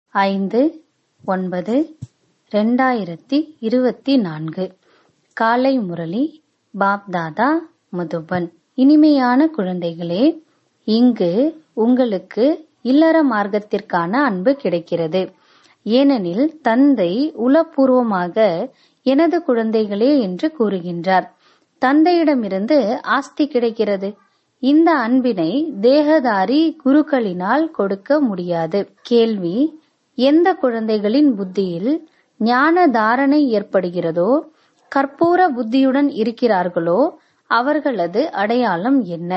ஐந்து ஒன்பது ரெண்டாயிரத்தி இருபத்தி நான்கு காலை முரளி பாப்தாதா மதுபன் இனிமையான குழந்தைகளே இங்கு உங்களுக்கு இல்லற மார்க்கத்திற்கான அன்பு கிடைக்கிறது ஏனெனில் தந்தை உளப்பூர்வமாக எனது குழந்தைகளே என்று கூறுகின்றார் தந்தையிடமிருந்து ஆஸ்தி கிடைக்கிறது இந்த அன்பினை தேகதாரி குருக்களினால் கொடுக்க முடியாது கேள்வி எந்த குழந்தைகளின் புத்தியில் ஞான தாரணை ஏற்படுகிறதோ கற்பூர புத்தியுடன் இருக்கிறார்களோ அவர்களது அடையாளம் என்ன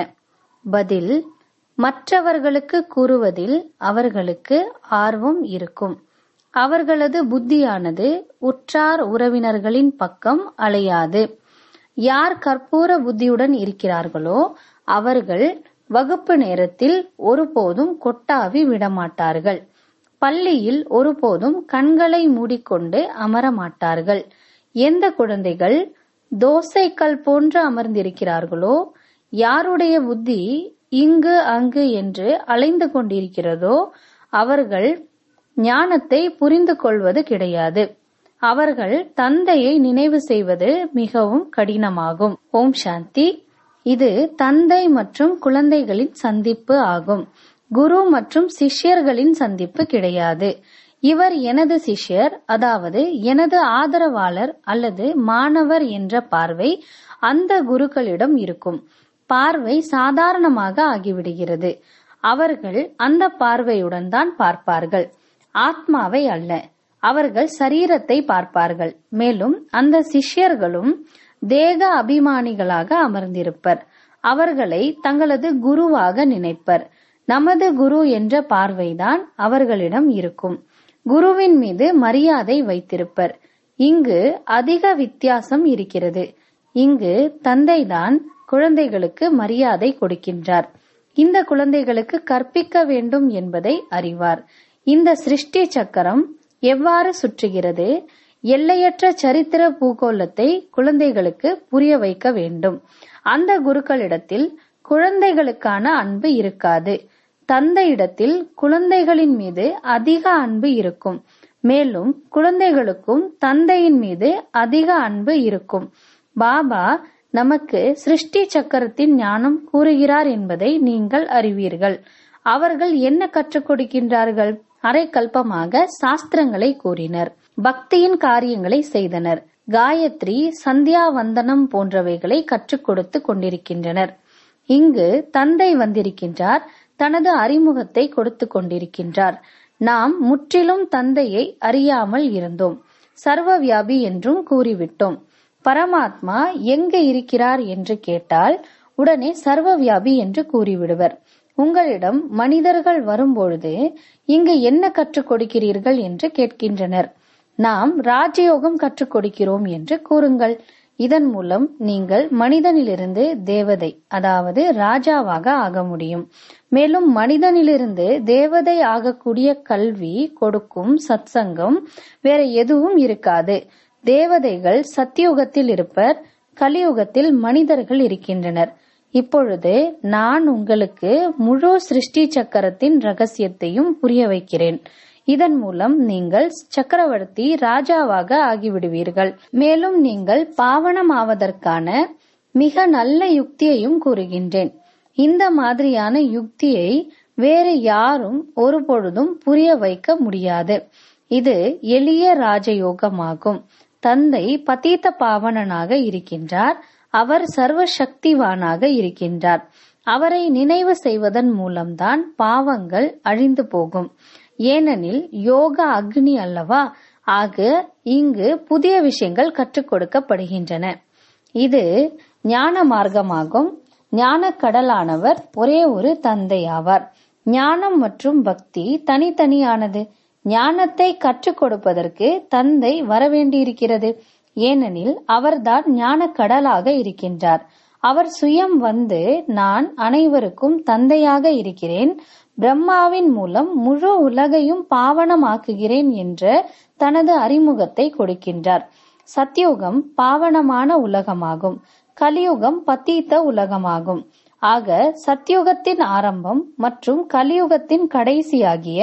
பதில் மற்றவர்களுக்கு கூறுவதில் அவர்களுக்கு ஆர்வம் இருக்கும் அவர்களது புத்தியானது உற்றார் உறவினர்களின் பக்கம் அலையாது யார் கற்பூர புத்தியுடன் இருக்கிறார்களோ அவர்கள் வகுப்பு நேரத்தில் ஒருபோதும் கொட்டாவி விடமாட்டார்கள் பள்ளியில் ஒருபோதும் கண்களை மூடிக்கொண்டு அமர மாட்டார்கள் எந்த குழந்தைகள் தோசைக்கல் போன்று அமர்ந்திருக்கிறார்களோ யாருடைய புத்தி இங்கு அங்கு என்று அலைந்து கொண்டிருக்கிறதோ அவர்கள் ஞானத்தை புரிந்து கொள்வது கிடையாது அவர்கள் தந்தையை நினைவு செய்வது மிகவும் கடினமாகும் ஓம் சாந்தி இது தந்தை மற்றும் குழந்தைகளின் சந்திப்பு ஆகும் குரு மற்றும் சிஷ்யர்களின் சந்திப்பு கிடையாது இவர் எனது சிஷ்யர் அதாவது எனது ஆதரவாளர் அல்லது மாணவர் என்ற பார்வை அந்த குருக்களிடம் இருக்கும் பார்வை சாதாரணமாக ஆகிவிடுகிறது அவர்கள் அந்த பார்வையுடன் தான் பார்ப்பார்கள் ஆத்மாவை அல்ல அவர்கள் சரீரத்தை பார்ப்பார்கள் மேலும் அந்த சிஷ்யர்களும் தேக அபிமானிகளாக அமர்ந்திருப்பர் அவர்களை தங்களது குருவாக நினைப்பர் நமது குரு என்ற பார்வைதான் அவர்களிடம் இருக்கும் குருவின் மீது மரியாதை வைத்திருப்பர் இங்கு அதிக வித்தியாசம் இருக்கிறது இங்கு தந்தைதான் குழந்தைகளுக்கு மரியாதை கொடுக்கின்றார் இந்த குழந்தைகளுக்கு கற்பிக்க வேண்டும் என்பதை அறிவார் இந்த சிருஷ்டி சக்கரம் எவ்வாறு சுற்றுகிறது எல்லையற்ற சரித்திர பூகோளத்தை குழந்தைகளுக்கு புரிய வைக்க வேண்டும் அந்த குருக்களிடத்தில் குழந்தைகளுக்கான அன்பு இருக்காது தந்தையிடத்தில் குழந்தைகளின் மீது அதிக அன்பு இருக்கும் மேலும் குழந்தைகளுக்கும் தந்தையின் மீது அதிக அன்பு இருக்கும் பாபா நமக்கு சிருஷ்டி சக்கரத்தின் ஞானம் கூறுகிறார் என்பதை நீங்கள் அறிவீர்கள் அவர்கள் என்ன கற்றுக் கொடுக்கின்றார்கள் அரை கல்பமாக சாஸ்திரங்களை கூறினர் பக்தியின் காரியங்களை செய்தனர் காயத்ரி சந்தியா வந்தனம் போன்றவைகளை கற்றுக் கொடுத்து கொண்டிருக்கின்றனர் இங்கு தந்தை வந்திருக்கின்றார் தனது அறிமுகத்தை கொடுத்து கொண்டிருக்கின்றார் நாம் முற்றிலும் தந்தையை அறியாமல் இருந்தோம் சர்வ வியாபி என்றும் கூறிவிட்டோம் பரமாத்மா எங்கு இருக்கிறார் என்று கேட்டால் உடனே சர்வ வியாபி என்று கூறிவிடுவர் உங்களிடம் மனிதர்கள் வரும்பொழுது இங்கு என்ன கற்றுக் கொடுக்கிறீர்கள் என்று கேட்கின்றனர் நாம் ராஜயோகம் கற்றுக் கொடுக்கிறோம் என்று கூறுங்கள் இதன் மூலம் நீங்கள் மனிதனிலிருந்து தேவதை அதாவது ராஜாவாக ஆக முடியும் மேலும் மனிதனிலிருந்து தேவதை ஆகக்கூடிய கல்வி கொடுக்கும் சத்சங்கம் வேற எதுவும் இருக்காது தேவதைகள் சத்தியுகத்தில் இருப்பர் கலியுகத்தில் மனிதர்கள் இருக்கின்றனர் இப்பொழுது நான் உங்களுக்கு முழு சிருஷ்டி சக்கரத்தின் ரகசியத்தையும் புரிய வைக்கிறேன் இதன் மூலம் நீங்கள் சக்கரவர்த்தி ராஜாவாக ஆகிவிடுவீர்கள் மேலும் நீங்கள் பாவனமாவதற்கான மிக நல்ல யுக்தியையும் கூறுகின்றேன் இந்த மாதிரியான யுக்தியை வேறு யாரும் ஒருபொழுதும் புரிய வைக்க முடியாது இது எளிய ராஜயோகமாகும் தந்தை பதீத்த பாவனனாக இருக்கின்றார் அவர் சர்வ சக்திவானாக இருக்கின்றார் அவரை நினைவு செய்வதன் மூலம்தான் பாவங்கள் அழிந்து போகும் ஏனெனில் யோகா அக்னி அல்லவா ஆக இங்கு புதிய விஷயங்கள் கற்றுக் கொடுக்கப்படுகின்றன இது ஞான மார்க்கமாகும் ஞான கடலானவர் ஒரே ஒரு தந்தை ஆவார் ஞானம் மற்றும் பக்தி தனித்தனியானது ஞானத்தை கற்றுக் கொடுப்பதற்கு தந்தை வரவேண்டியிருக்கிறது ஏனெனில் அவர்தான் ஞான கடலாக இருக்கின்றார் அவர் சுயம் வந்து நான் அனைவருக்கும் தந்தையாக இருக்கிறேன் பிரம்மாவின் மூலம் முழு உலகையும் பாவனமாக்குகிறேன் என்ற தனது அறிமுகத்தை கொடுக்கின்றார் சத்யுகம் பாவனமான உலகமாகும் கலியுகம் பத்தீத்த உலகமாகும் ஆக சத்யுகத்தின் ஆரம்பம் மற்றும் கலியுகத்தின் கடைசியாகிய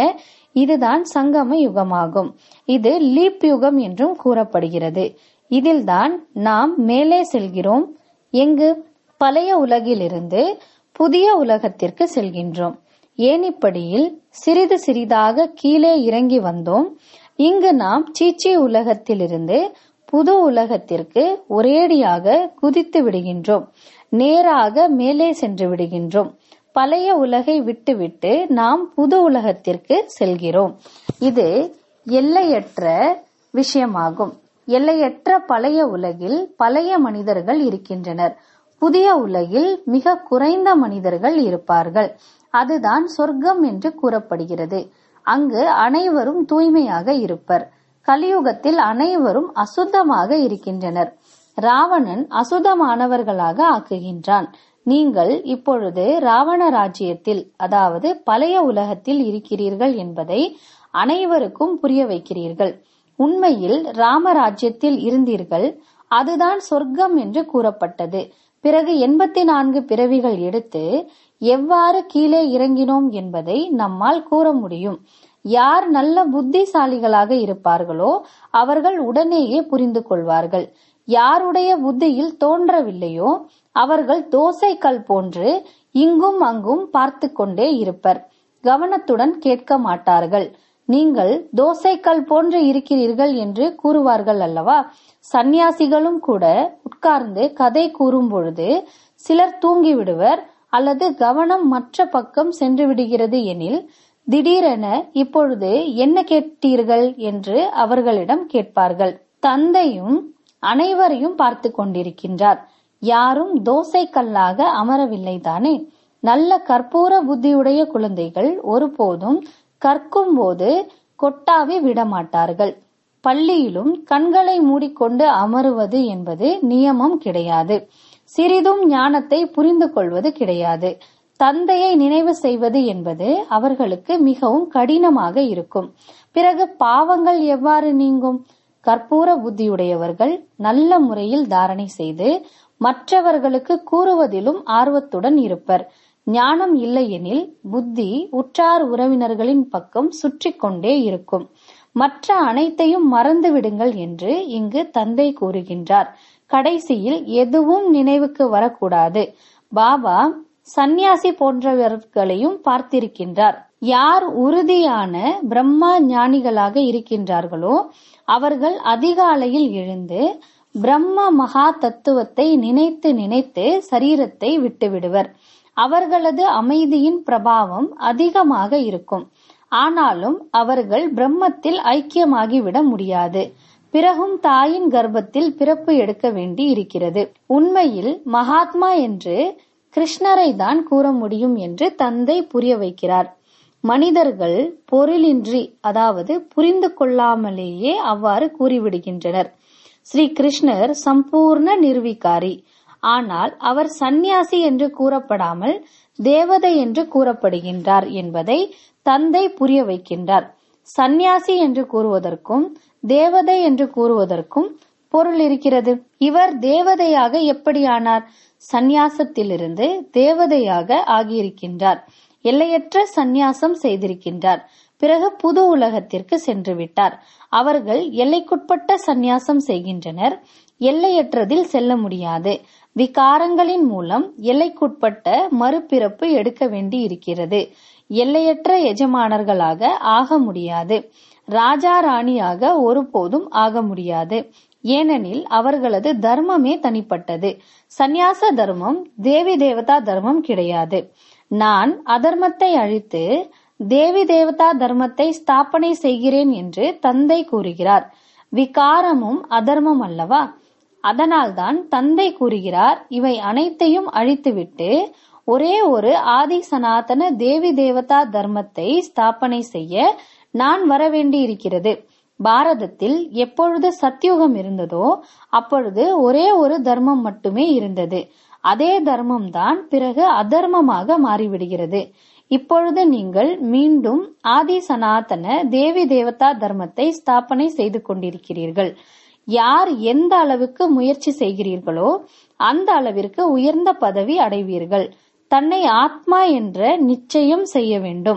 இதுதான் சங்கம யுகமாகும் இது லீப் யுகம் என்றும் கூறப்படுகிறது இதில்தான் நாம் மேலே செல்கிறோம் எங்கு பழைய உலகிலிருந்து புதிய உலகத்திற்கு செல்கின்றோம் ஏனிப்படியில் சிறிது சிறிதாக கீழே இறங்கி வந்தோம் இங்கு நாம் சீச்சி உலகத்திலிருந்து புது உலகத்திற்கு ஒரேடியாக குதித்து விடுகின்றோம் நேராக மேலே சென்று விடுகின்றோம் பழைய உலகை விட்டுவிட்டு நாம் புது உலகத்திற்கு செல்கிறோம் இது எல்லையற்ற விஷயமாகும் எல்லையற்ற பழைய உலகில் பழைய மனிதர்கள் இருக்கின்றனர் புதிய உலகில் மிக குறைந்த மனிதர்கள் இருப்பார்கள் அதுதான் சொர்க்கம் என்று கூறப்படுகிறது அங்கு அனைவரும் தூய்மையாக இருப்பர் கலியுகத்தில் அனைவரும் அசுத்தமாக இருக்கின்றனர் ராவணன் அசுத்தமானவர்களாக ஆக்குகின்றான் நீங்கள் இப்பொழுது ராவண ராஜ்யத்தில் அதாவது பழைய உலகத்தில் இருக்கிறீர்கள் என்பதை அனைவருக்கும் புரிய வைக்கிறீர்கள் உண்மையில் ராமராஜ்யத்தில் இருந்தீர்கள் அதுதான் சொர்க்கம் என்று கூறப்பட்டது பிறகு எண்பத்தி நான்கு பிறவிகள் எடுத்து எவ்வாறு கீழே இறங்கினோம் என்பதை நம்மால் கூற முடியும் யார் நல்ல புத்திசாலிகளாக இருப்பார்களோ அவர்கள் உடனேயே புரிந்து கொள்வார்கள் யாருடைய புத்தியில் தோன்றவில்லையோ அவர்கள் தோசைக்கல் போன்று இங்கும் அங்கும் பார்த்து கொண்டே இருப்பர் கவனத்துடன் கேட்க மாட்டார்கள் நீங்கள் தோசைக்கல் போன்று இருக்கிறீர்கள் என்று கூறுவார்கள் அல்லவா சந்நியாசிகளும் கூட உட்கார்ந்து கதை கூறும் பொழுது சிலர் தூங்கி விடுவர் அல்லது கவனம் மற்ற பக்கம் சென்று விடுகிறது எனில் திடீரென இப்பொழுது என்ன கேட்டீர்கள் என்று அவர்களிடம் கேட்பார்கள் தந்தையும் அனைவரையும் பார்த்து கொண்டிருக்கின்றார் யாரும் தோசை கல்லாக அமரவில்லை தானே நல்ல கற்பூர புத்தியுடைய குழந்தைகள் ஒருபோதும் கற்கும் போது கொட்டாவி விடமாட்டார்கள் பள்ளியிலும் கண்களை மூடிக்கொண்டு அமருவது என்பது நியமம் கிடையாது சிறிதும் ஞானத்தை புரிந்து கொள்வது கிடையாது தந்தையை நினைவு செய்வது என்பது அவர்களுக்கு மிகவும் கடினமாக இருக்கும் பிறகு பாவங்கள் எவ்வாறு நீங்கும் கற்பூர புத்தியுடையவர்கள் நல்ல முறையில் தாரணை செய்து மற்றவர்களுக்கு கூறுவதிலும் ஆர்வத்துடன் இருப்பர் ஞானம் இல்லையெனில் புத்தி உற்றார் உறவினர்களின் பக்கம் சுற்றி கொண்டே இருக்கும் மற்ற அனைத்தையும் மறந்து விடுங்கள் என்று இங்கு தந்தை கூறுகின்றார் கடைசியில் எதுவும் நினைவுக்கு வரக்கூடாது பாபா சந்நியாசி போன்றவர்களையும் பார்த்திருக்கின்றார் யார் உறுதியான பிரம்மா ஞானிகளாக இருக்கின்றார்களோ அவர்கள் அதிகாலையில் எழுந்து பிரம்ம மகா தத்துவத்தை நினைத்து நினைத்து சரீரத்தை விட்டுவிடுவர் அவர்களது அமைதியின் பிரபாவம் அதிகமாக இருக்கும் ஆனாலும் அவர்கள் பிரம்மத்தில் ஐக்கியமாகிவிட முடியாது பிறகும் தாயின் கர்ப்பத்தில் பிறப்பு எடுக்க வேண்டி இருக்கிறது உண்மையில் மகாத்மா என்று கிருஷ்ணரை தான் கூற முடியும் என்று தந்தை புரிய வைக்கிறார் மனிதர்கள் பொருளின்றி அதாவது புரிந்து கொள்ளாமலேயே அவ்வாறு கூறிவிடுகின்றனர் ஸ்ரீ கிருஷ்ணர் சம்பூர்ண நிர்விகாரி ஆனால் அவர் சந்நியாசி என்று கூறப்படாமல் தேவதை என்று கூறப்படுகின்றார் என்பதை தந்தை புரிய வைக்கின்றார் சந்நியாசி என்று கூறுவதற்கும் தேவதை என்று கூறுவதற்கும் பொருள் இருக்கிறது இவர் தேவதையாக எப்படி ஆனார் சந்நியாசத்திலிருந்து தேவதையாக ஆகியிருக்கின்றார் எல்லையற்ற சந்நியாசம் செய்திருக்கின்றார் பிறகு புது உலகத்திற்கு சென்று விட்டார் அவர்கள் எல்லைக்குட்பட்ட சந்நியாசம் செய்கின்றனர் எல்லையற்றதில் செல்ல முடியாது விகாரங்களின் மூலம் எல்லைக்குட்பட்ட மறுபிறப்பு எடுக்க வேண்டி இருக்கிறது எல்லையற்ற எஜமானர்களாக ஆக முடியாது ராஜா ராணியாக ஒருபோதும் ஆக முடியாது ஏனெனில் அவர்களது தர்மமே தனிப்பட்டது சந்நியாச தர்மம் தேவி தேவதா தர்மம் கிடையாது நான் அதர்மத்தை அழித்து தேவி தேவதா தர்மத்தை ஸ்தாபனை செய்கிறேன் என்று தந்தை கூறுகிறார் விகாரமும் அதர்மம் அல்லவா அதனால்தான் தந்தை கூறுகிறார் இவை அனைத்தையும் அழித்துவிட்டு ஒரே ஒரு ஆதி சனாதன தேவி தேவதா தர்மத்தை ஸ்தாபனை செய்ய நான் வரவேண்டி இருக்கிறது பாரதத்தில் எப்பொழுது சத்தியுகம் இருந்ததோ அப்பொழுது ஒரே ஒரு தர்மம் மட்டுமே இருந்தது அதே தர்மம் தான் பிறகு அதர்மமாக மாறிவிடுகிறது இப்பொழுது நீங்கள் மீண்டும் ஆதி சனாதன தேவி தேவதா தர்மத்தை ஸ்தாபனை செய்து கொண்டிருக்கிறீர்கள் யார் எந்த அளவுக்கு முயற்சி செய்கிறீர்களோ அந்த அளவிற்கு உயர்ந்த பதவி அடைவீர்கள் தன்னை ஆத்மா என்ற நிச்சயம் செய்ய வேண்டும்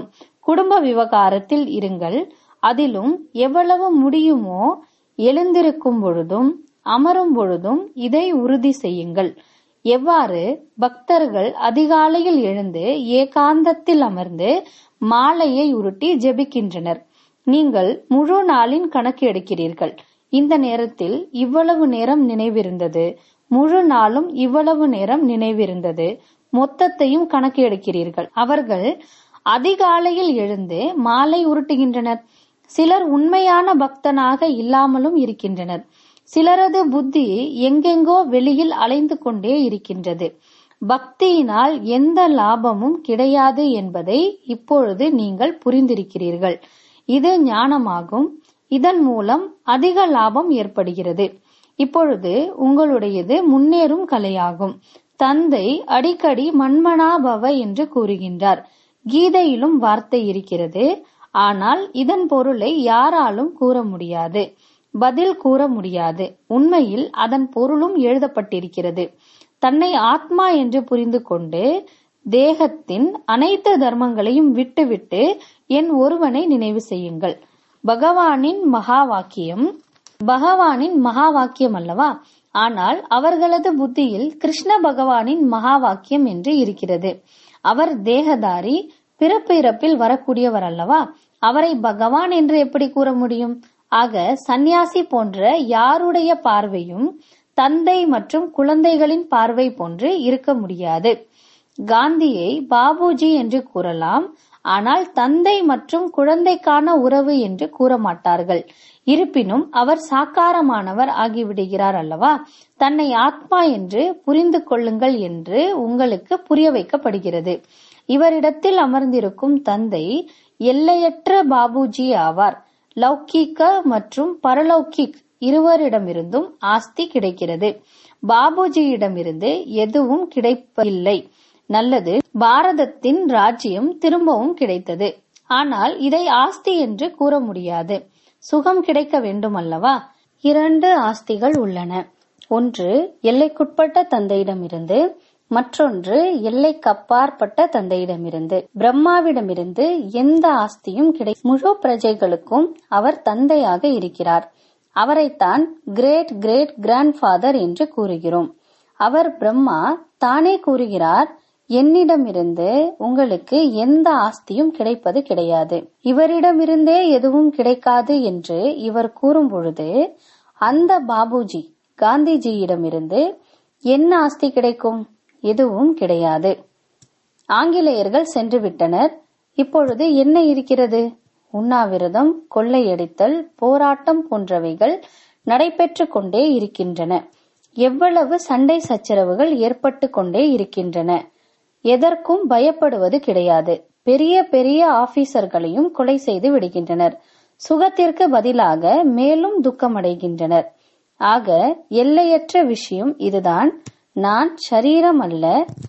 குடும்ப விவகாரத்தில் இருங்கள் அதிலும் எவ்வளவு முடியுமோ எழுந்திருக்கும் பொழுதும் அமரும் பொழுதும் இதை உறுதி செய்யுங்கள் எவ்வாறு பக்தர்கள் அதிகாலையில் எழுந்து ஏகாந்தத்தில் அமர்ந்து மாலையை உருட்டி ஜெபிக்கின்றனர் நீங்கள் முழு நாளின் கணக்கு எடுக்கிறீர்கள் இந்த நேரத்தில் இவ்வளவு நேரம் நினைவிருந்தது முழு நாளும் இவ்வளவு நேரம் நினைவிருந்தது மொத்தத்தையும் கணக்கு எடுக்கிறீர்கள் அவர்கள் அதிகாலையில் எழுந்து மாலை உருட்டுகின்றனர் சிலர் உண்மையான பக்தனாக இல்லாமலும் இருக்கின்றனர் சிலரது புத்தி எங்கெங்கோ வெளியில் அலைந்து கொண்டே இருக்கின்றது பக்தியினால் எந்த லாபமும் கிடையாது என்பதை இப்பொழுது நீங்கள் புரிந்திருக்கிறீர்கள் இது ஞானமாகும் இதன் மூலம் அதிக லாபம் ஏற்படுகிறது இப்பொழுது உங்களுடையது முன்னேறும் கலையாகும் தந்தை அடிக்கடி மண்மனாபவ என்று கூறுகின்றார் கீதையிலும் வார்த்தை இருக்கிறது ஆனால் இதன் பொருளை யாராலும் கூற முடியாது பதில் கூற முடியாது உண்மையில் அதன் பொருளும் எழுதப்பட்டிருக்கிறது தன்னை ஆத்மா என்று புரிந்து கொண்டு தேகத்தின் அனைத்து தர்மங்களையும் விட்டுவிட்டு என் ஒருவனை நினைவு செய்யுங்கள் பகவானின் மகா வாக்கியம் பகவானின் மகா வாக்கியம் அல்லவா ஆனால் அவர்களது புத்தியில் கிருஷ்ண பகவானின் மகா வாக்கியம் என்று இருக்கிறது அவர் தேகதாரி பிறப்பு இறப்பில் வரக்கூடியவர் அல்லவா அவரை பகவான் என்று எப்படி கூற முடியும் ஆக சந்நியாசி போன்ற யாருடைய பார்வையும் தந்தை மற்றும் குழந்தைகளின் பார்வை போன்று இருக்க முடியாது காந்தியை பாபுஜி என்று கூறலாம் ஆனால் தந்தை மற்றும் குழந்தைக்கான உறவு என்று கூற மாட்டார்கள் இருப்பினும் அவர் சாக்காரமானவர் ஆகிவிடுகிறார் அல்லவா தன்னை ஆத்மா என்று புரிந்து கொள்ளுங்கள் என்று உங்களுக்கு புரிய வைக்கப்படுகிறது இவரிடத்தில் அமர்ந்திருக்கும் தந்தை எல்லையற்ற பாபுஜி ஆவார் லௌகீக மற்றும் பரலௌகிக் இருவரிடமிருந்தும் ஆஸ்தி கிடைக்கிறது பாபுஜியிடமிருந்து எதுவும் கிடைப்பதில்லை நல்லது பாரதத்தின் ராஜ்யம் திரும்பவும் கிடைத்தது ஆனால் இதை ஆஸ்தி என்று கூற முடியாது சுகம் கிடைக்க வேண்டும் அல்லவா இரண்டு ஆஸ்திகள் உள்ளன ஒன்று எல்லைக்குட்பட்ட தந்தையிடமிருந்து மற்றொன்று எல்லைக்கப்பாற்பட்ட தந்தையிடமிருந்து பிரம்மாவிடமிருந்து எந்த ஆஸ்தியும் கிடை முழு பிரஜைகளுக்கும் அவர் தந்தையாக இருக்கிறார் அவரைத்தான் கிரேட் கிரேட் கிராண்ட்ஃபாதர் என்று கூறுகிறோம் அவர் பிரம்மா தானே கூறுகிறார் என்னிடமிருந்து உங்களுக்கு எந்த ஆஸ்தியும் கிடைப்பது கிடையாது இவரிடமிருந்தே எதுவும் கிடைக்காது என்று இவர் கூறும் பொழுது அந்த பாபுஜி காந்திஜியிடமிருந்து என்ன ஆஸ்தி கிடைக்கும் எதுவும் கிடையாது ஆங்கிலேயர்கள் சென்று விட்டனர் இப்பொழுது என்ன இருக்கிறது உண்ணாவிரதம் கொள்ளையடித்தல் போராட்டம் போன்றவைகள் நடைபெற்று கொண்டே இருக்கின்றன எவ்வளவு சண்டை சச்சரவுகள் ஏற்பட்டு கொண்டே இருக்கின்றன எதற்கும் பயப்படுவது கிடையாது பெரிய பெரிய ஆபீசர்களையும் கொலை செய்து விடுகின்றனர் சுகத்திற்கு பதிலாக மேலும் துக்கமடைகின்றனர் ஆக எல்லையற்ற விஷயம் இதுதான் நான் சரீரம் அல்ல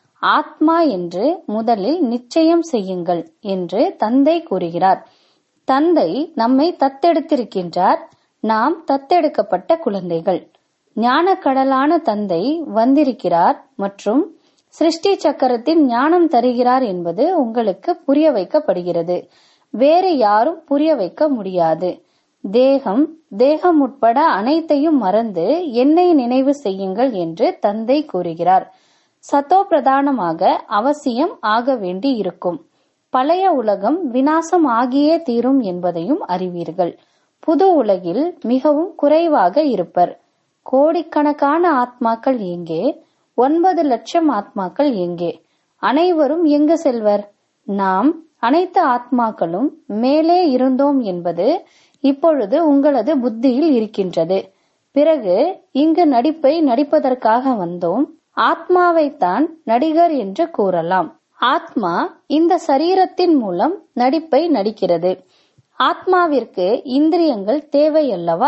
ஆத்மா என்று முதலில் நிச்சயம் செய்யுங்கள் என்று தந்தை கூறுகிறார் தந்தை நம்மை தத்தெடுத்திருக்கின்றார் நாம் தத்தெடுக்கப்பட்ட குழந்தைகள் ஞானக்கடலான தந்தை வந்திருக்கிறார் மற்றும் சிருஷ்டி சக்கரத்தின் ஞானம் தருகிறார் என்பது உங்களுக்கு புரிய வைக்கப்படுகிறது வேறு யாரும் புரிய வைக்க முடியாது தேகம் தேகம் உட்பட அனைத்தையும் மறந்து என்னை நினைவு செய்யுங்கள் என்று தந்தை கூறுகிறார் சத்தோ பிரதானமாக அவசியம் ஆக வேண்டி இருக்கும் பழைய உலகம் வினாசம் ஆகியே தீரும் என்பதையும் அறிவீர்கள் புது உலகில் மிகவும் குறைவாக இருப்பர் கோடிக்கணக்கான ஆத்மாக்கள் எங்கே ஒன்பது லட்சம் ஆத்மாக்கள் எங்கே அனைவரும் எங்கு செல்வர் நாம் அனைத்து ஆத்மாக்களும் மேலே இருந்தோம் என்பது இப்பொழுது உங்களது புத்தியில் இருக்கின்றது பிறகு இங்கு நடிப்பை நடிப்பதற்காக வந்தோம் ஆத்மாவைத்தான் நடிகர் என்று கூறலாம் ஆத்மா இந்த சரீரத்தின் மூலம் நடிப்பை நடிக்கிறது ஆத்மாவிற்கு இந்திரியங்கள் தேவை அல்லவா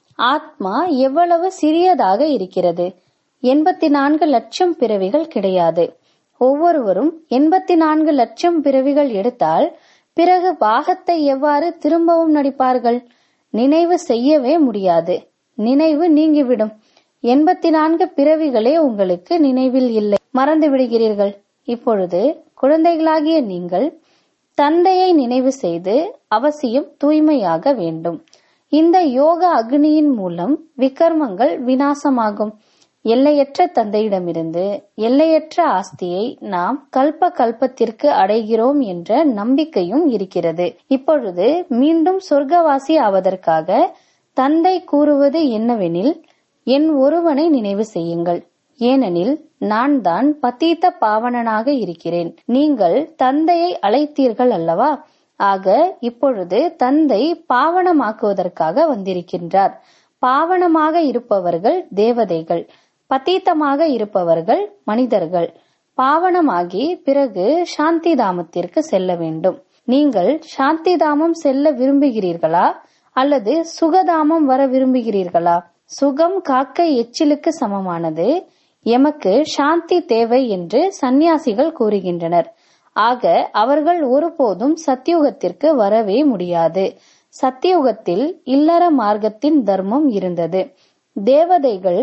ஆத்மா எவ்வளவு சிறியதாக இருக்கிறது எண்பத்தி நான்கு லட்சம் பிறவிகள் கிடையாது ஒவ்வொருவரும் எண்பத்தி நான்கு லட்சம் பிறவிகள் எடுத்தால் பிறகு பாகத்தை எவ்வாறு திரும்பவும் நடிப்பார்கள் நினைவு செய்யவே முடியாது நினைவு நீங்கிவிடும் எண்பத்தி நான்கு பிறவிகளே உங்களுக்கு நினைவில் இல்லை மறந்து விடுகிறீர்கள் இப்பொழுது குழந்தைகளாகிய நீங்கள் தந்தையை நினைவு செய்து அவசியம் தூய்மையாக வேண்டும் இந்த யோக அக்னியின் மூலம் விகர்மங்கள் வினாசமாகும் எல்லையற்ற தந்தையிடமிருந்து எல்லையற்ற ஆஸ்தியை நாம் கல்ப கல்பத்திற்கு அடைகிறோம் என்ற நம்பிக்கையும் இருக்கிறது இப்பொழுது மீண்டும் சொர்க்கவாசி ஆவதற்காக தந்தை கூறுவது என்னவெனில் என் ஒருவனை நினைவு செய்யுங்கள் ஏனெனில் நான் தான் பத்தீத்த பாவனனாக இருக்கிறேன் நீங்கள் தந்தையை அழைத்தீர்கள் அல்லவா ஆக இப்பொழுது தந்தை பாவனமாக்குவதற்காக வந்திருக்கின்றார் பாவனமாக இருப்பவர்கள் தேவதைகள் பத்தீத்தமாக இருப்பவர்கள் மனிதர்கள் பாவனமாகி பிறகு சாந்தி தாமத்திற்கு செல்ல வேண்டும் நீங்கள் சாந்தி தாமம் செல்ல விரும்புகிறீர்களா அல்லது சுகதாமம் வர விரும்புகிறீர்களா சுகம் காக்க எச்சிலுக்கு சமமானது எமக்கு சாந்தி தேவை என்று சந்நியாசிகள் கூறுகின்றனர் ஆக அவர்கள் ஒருபோதும் சத்தியுகத்திற்கு வரவே முடியாது சத்தியுகத்தில் இல்லற மார்க்கத்தின் தர்மம் இருந்தது தேவதைகள்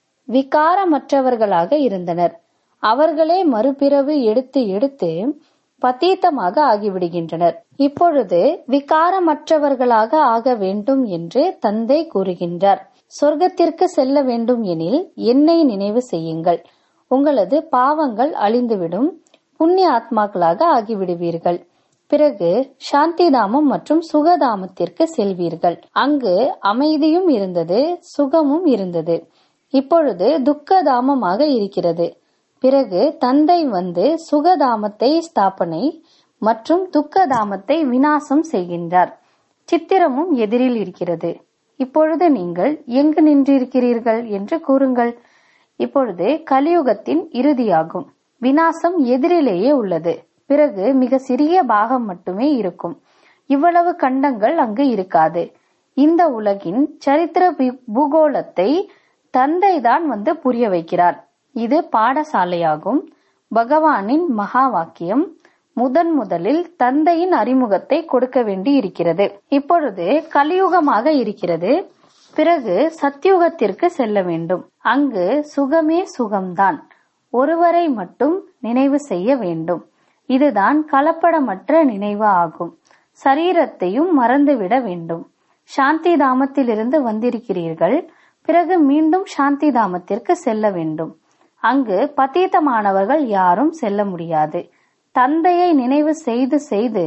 விகாரமற்றவர்களாக இருந்தனர் அவர்களே மறுபிறவு எடுத்து எடுத்து பத்தீத்தமாக ஆகிவிடுகின்றனர் இப்பொழுது விகாரமற்றவர்களாக ஆக வேண்டும் என்று தந்தை கூறுகின்றார் சொர்க்கத்திற்கு செல்ல வேண்டும் எனில் என்னை நினைவு செய்யுங்கள் உங்களது பாவங்கள் அழிந்துவிடும் புண்ணிய ஆத்மாக்களாக ஆகிவிடுவீர்கள் பிறகு சாந்திதாமம் மற்றும் சுகதாமத்திற்கு செல்வீர்கள் அங்கு அமைதியும் இருந்தது சுகமும் இருந்தது இப்பொழுது துக்கதாமமாக இருக்கிறது பிறகு தந்தை வந்து சுகதாமத்தை ஸ்தாபனை மற்றும் துக்கதாமத்தை வினாசம் செய்கின்றார் சித்திரமும் எதிரில் இருக்கிறது இப்பொழுது நீங்கள் எங்கு நின்றிருக்கிறீர்கள் என்று கூறுங்கள் இப்பொழுது கலியுகத்தின் இறுதியாகும் வினாசம் எதிரிலேயே உள்ளது பிறகு மிக சிறிய பாகம் மட்டுமே இருக்கும் இவ்வளவு கண்டங்கள் அங்கு இருக்காது இந்த உலகின் சரித்திர பூகோளத்தை தந்தை தான் வந்து புரிய வைக்கிறார் இது பாடசாலையாகும் பகவானின் மகா வாக்கியம் முதன் முதலில் தந்தையின் அறிமுகத்தை கொடுக்க வேண்டி இருக்கிறது இப்பொழுது கலியுகமாக இருக்கிறது பிறகு சத்தியுகத்திற்கு செல்ல வேண்டும் அங்கு சுகமே சுகம்தான் ஒருவரை மட்டும் நினைவு செய்ய வேண்டும் இதுதான் கலப்படமற்ற நினைவு ஆகும் சரீரத்தையும் மறந்துவிட வேண்டும் சாந்தி தாமத்திலிருந்து வந்திருக்கிறீர்கள் பிறகு மீண்டும் சாந்தி தாமத்திற்கு செல்ல வேண்டும் அங்கு பத்தீத்தமானவர்கள் யாரும் செல்ல முடியாது தந்தையை நினைவு செய்து செய்து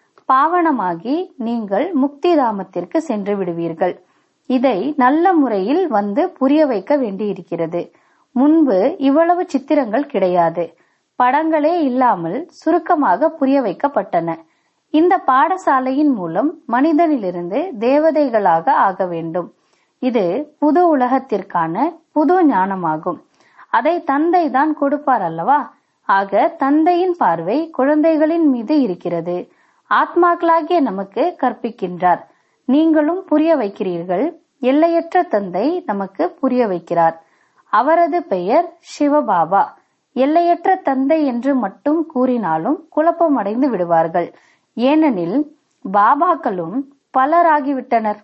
பாவனமாகி நீங்கள் முக்தி தாமத்திற்கு சென்று விடுவீர்கள் இதை நல்ல முறையில் வந்து புரிய வைக்க வேண்டியிருக்கிறது முன்பு இவ்வளவு சித்திரங்கள் கிடையாது படங்களே இல்லாமல் சுருக்கமாக புரிய வைக்கப்பட்டன இந்த பாடசாலையின் மூலம் மனிதனிலிருந்து தேவதைகளாக ஆக வேண்டும் இது புது உலகத்திற்கான புது ஞானமாகும் அதை தந்தை தான் கொடுப்பார் அல்லவா ஆக தந்தையின் பார்வை குழந்தைகளின் மீது இருக்கிறது ஆத்மாக்களாகிய நமக்கு கற்பிக்கின்றார் நீங்களும் புரிய வைக்கிறீர்கள் எல்லையற்ற தந்தை நமக்கு புரிய வைக்கிறார் அவரது பெயர் சிவபாபா எல்லையற்ற தந்தை என்று மட்டும் கூறினாலும் குழப்பமடைந்து விடுவார்கள் ஏனெனில் பாபாக்களும் பலராகிவிட்டனர்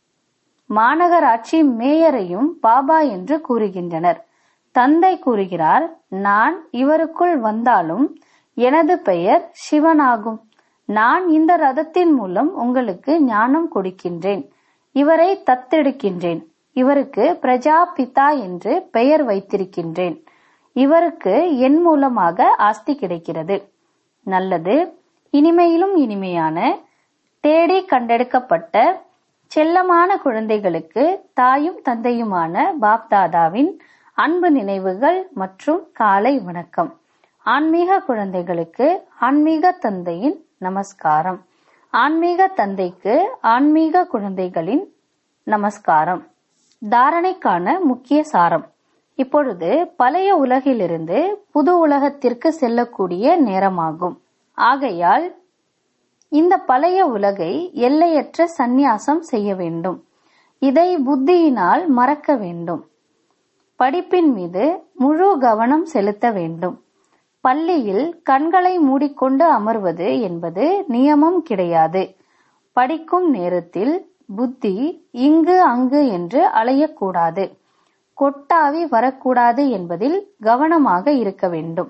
மாநகராட்சி மேயரையும் பாபா என்று கூறுகின்றனர் தந்தை கூறுகிறார் நான் இவருக்குள் வந்தாலும் எனது பெயர் சிவனாகும் நான் இந்த ரதத்தின் மூலம் உங்களுக்கு ஞானம் கொடுக்கின்றேன் இவரை தத்தெடுக்கின்றேன் இவருக்கு பிரஜாபிதா என்று பெயர் வைத்திருக்கின்றேன் இவருக்கு என் மூலமாக ஆஸ்தி கிடைக்கிறது நல்லது இனிமையிலும் இனிமையான தேடி கண்டெடுக்கப்பட்ட செல்லமான குழந்தைகளுக்கு தாயும் தந்தையுமான பாப்தாதாவின் அன்பு நினைவுகள் மற்றும் காலை வணக்கம் ஆன்மீக குழந்தைகளுக்கு ஆன்மீக தந்தையின் நமஸ்காரம் ஆன்மீக தந்தைக்கு ஆன்மீக குழந்தைகளின் நமஸ்காரம் தாரணைக்கான முக்கிய சாரம் இப்பொழுது பழைய உலகிலிருந்து புது உலகத்திற்கு செல்லக்கூடிய நேரமாகும் ஆகையால் இந்த பழைய உலகை எல்லையற்ற சந்நியாசம் செய்ய வேண்டும் இதை புத்தியினால் மறக்க வேண்டும் படிப்பின் மீது முழு கவனம் செலுத்த வேண்டும் பள்ளியில் கண்களை மூடிக்கொண்டு அமர்வது என்பது நியமம் கிடையாது படிக்கும் நேரத்தில் புத்தி இங்கு அங்கு என்று அலையக்கூடாது கொட்டாவி வரக்கூடாது என்பதில் கவனமாக இருக்க வேண்டும்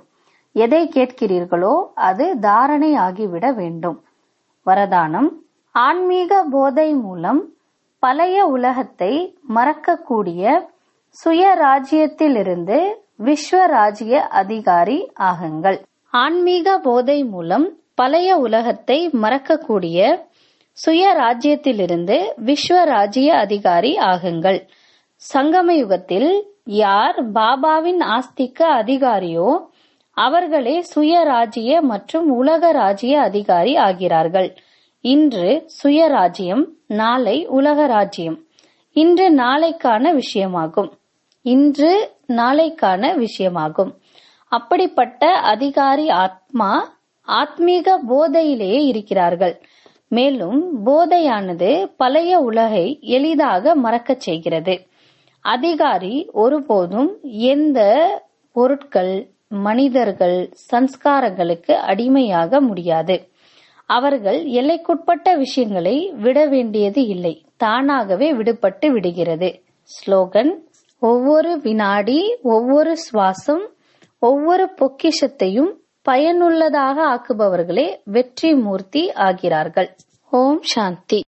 எதை கேட்கிறீர்களோ அது தாரணை ஆகிவிட வேண்டும் வரதானம் ஆன்மீக போதை மூலம் பழைய உலகத்தை மறக்கக்கூடிய சுயராஜ்யத்திலிருந்து விஸ்வராஜ்ய அதிகாரி ஆகுங்கள் ஆன்மீக போதை மூலம் பழைய உலகத்தை மறக்கக்கூடிய சுயராஜ்யத்திலிருந்து விஸ்வராஜ்ய அதிகாரி ஆகுங்கள் சங்கம யுகத்தில் யார் பாபாவின் ஆஸ்திக்க அதிகாரியோ அவர்களே சுயராஜ்ய மற்றும் உலக ராஜ்ய அதிகாரி ஆகிறார்கள் இன்று சுயராஜ்யம் நாளை உலக ராஜ்யம் இன்று நாளைக்கான விஷயமாகும் இன்று நாளைக்கான விஷயமாகும் அப்படிப்பட்ட அதிகாரி ஆத்மா ஆத்மீக போதையிலேயே இருக்கிறார்கள் மேலும் போதையானது பழைய உலகை எளிதாக மறக்கச் செய்கிறது அதிகாரி ஒருபோதும் எந்த பொருட்கள் மனிதர்கள் சன்ஸ்காரங்களுக்கு அடிமையாக முடியாது அவர்கள் எல்லைக்குட்பட்ட விஷயங்களை விட வேண்டியது இல்லை தானாகவே விடுபட்டு விடுகிறது ஸ்லோகன் ஒவ்வொரு வினாடி ஒவ்வொரு சுவாசம் ஒவ்வொரு பொக்கிஷத்தையும் பயனுள்ளதாக ஆக்குபவர்களே வெற்றி மூர்த்தி ஆகிறார்கள் ஓம் சாந்தி